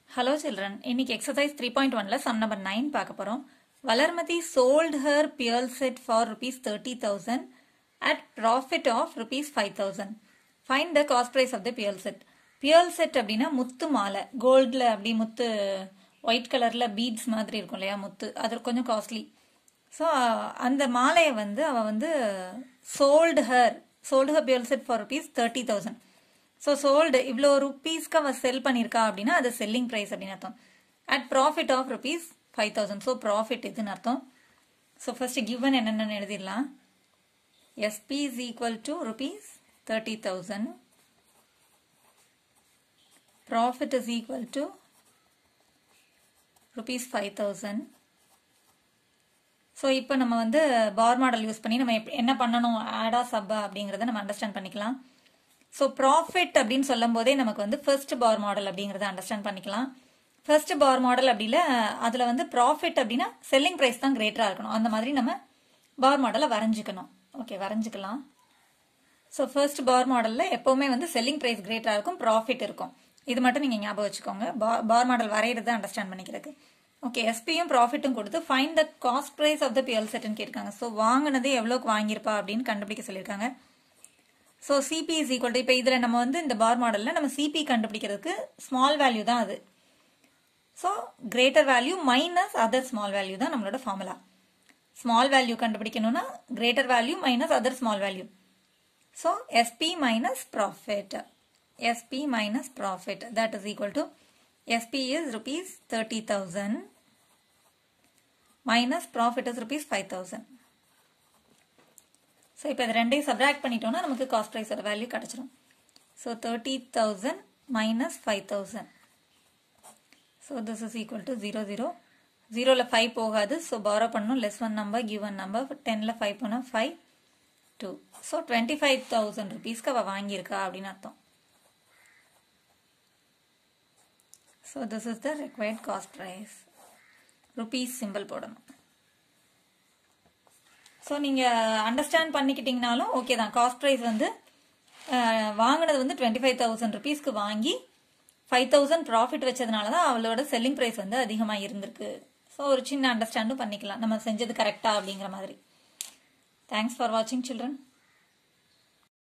hello children இன்னைக்கு exercise three point ஒன்ல sum number nine பார்க்க போறோம் Valarmathi sold her pearl set for rupees thirty thousand at profit of rupees five thousand find the cost price of the pearl set pearl set அப்படின்னா முத்து மாலை கோல்டில் அப்படி முத்து white கலரில் beads மாதிரி இருக்கும் இல்லையா முத்து அது கொஞ்சம் காஸ்ட்லி ஸோ அந்த மாலையை வந்து அவள் வந்து sold her sold her pearl set for rupees thirty thousand so sold இவ்வளோ ருப்பீஸ்க்கு அவள் செல் பண்ணியிருக்கா அப்படின்னா அது செல்லிங் ப்ரைஸ் அப்படின்னு அர்த்தம் at profit of rupees five thousand so profit இதுன்னு அர்த்தம் ஸோ ஃபர்ஸ்ட் கிவன் என்னென்னு எழுதிடலாம் SP is equal to rupees thirty thousand profit is equal to rupees five thousand so இப்போ நம்ம வந்து பார் மாடல் யூஸ் பண்ணி நம்ம என்ன பண்ணணும் ஆடா சப்பா அப்படிங்கிறத நம்ம அண்டர்ஸ்டாண்ட் பண்ணிக்கலாம் ஸோ ப்ராஃபிட் அப்படின்னு சொல்லும் போதே நமக்கு வந்து ஃபர்ஸ்ட் பார் மாடல் அப்படிங்கிறத அண்டர்ஸ்டாண்ட் பண்ணிக்கலாம் ஃபர்ஸ்ட் பார் மாடல் அப்படில அதில் வந்து ப்ராஃபிட் அப்படின்னா செல்லிங் ப்ரைஸ் தான் கிரேட்டராக இருக்கணும் அந்த மாதிரி நம்ம பார் மாடலை வரைஞ்சிக்கணும் ஓகே வரைஞ்சிக்கலாம் ஸோ ஃபர்ஸ்ட் பார் மாடலில் எப்போவுமே வந்து செல்லிங் ப்ரைஸ் கிரேட்டராக இருக்கும் ப்ராஃபிட் இருக்கும் இது மட்டும் நீங்கள் ஞாபகம் வச்சுக்கோங்க பார் மாடல் வரைகிறது அண்டர்ஸ்டாண்ட் பண்ணிக்கிறதுக்கு ஓகே எஸ்பியும் ப்ராஃபிட்டும் கொடுத்து find the cost price of the pearl செட்னு கேட்காங்க ஸோ வாங்கினது எவ்வளோக்கு வாங்கியிருப்பா அப்படின்னு கண்டுபிடிக்க சொல்லியிருக்காங்க so CP is equal to இப்போ இதில் நம்ம வந்து இந்த பார் மாடலில் நம்ம சிபி கண்டுபிடிக்கிறதுக்கு ஸ்மால் வேல்யூ தான் அது so greater value minus other small value தான் நம்மளோட ஃபார்முலா ஸ்மால் வேல்யூ கண்டுபிடிக்கணும்னா greater value minus other small value so SP minus profit SP minus profit that is equal to SP is rupees thirty thousand minus profit is rupees five thousand so இப்போ இது ரெண்டையும் subtract பண்ணிட்டோம்னா நமக்கு cost ப்ரைஸோட value கிடச்சிரும் so thirty thousand minus five thousand so this is equal to zero zero ஜீரோவில் five போகாது so borrow பண்ணணும் less one number give one number டெனில் ஃபைவ் போனால் five two so twenty five thousand ருபீஸ்க்கு அவள் வாங்கியிருக்கா அப்படின்னு அர்த்தம் so this is the required cost price rupees symbol போடணும் ஸோ நீங்கள் அண்டர்ஸ்டாண்ட் பண்ணிக்கிட்டீங்கனாலும் ஓகே தான் காஸ்ட் ப்ரைஸ் வந்து வாங்கினது வந்து டுவெண்ட்டி ஃபைவ் தௌசண்ட் ருபீஸ்க்கு வாங்கி ஃபைவ் தௌசண்ட் ப்ராஃபிட் வச்சதுனால தான் அவளோட செல்லிங் ப்ரைஸ் வந்து அதிகமாக இருந்திருக்கு ஸோ ஒரு சின்ன அண்டர்ஸ்டாண்டும் பண்ணிக்கலாம் நம்ம செஞ்சது கரெக்டா அப்படிங்கிற மாதிரி தேங்க்ஸ் ஃபார் வாட்சிங் சில்ட்ரன்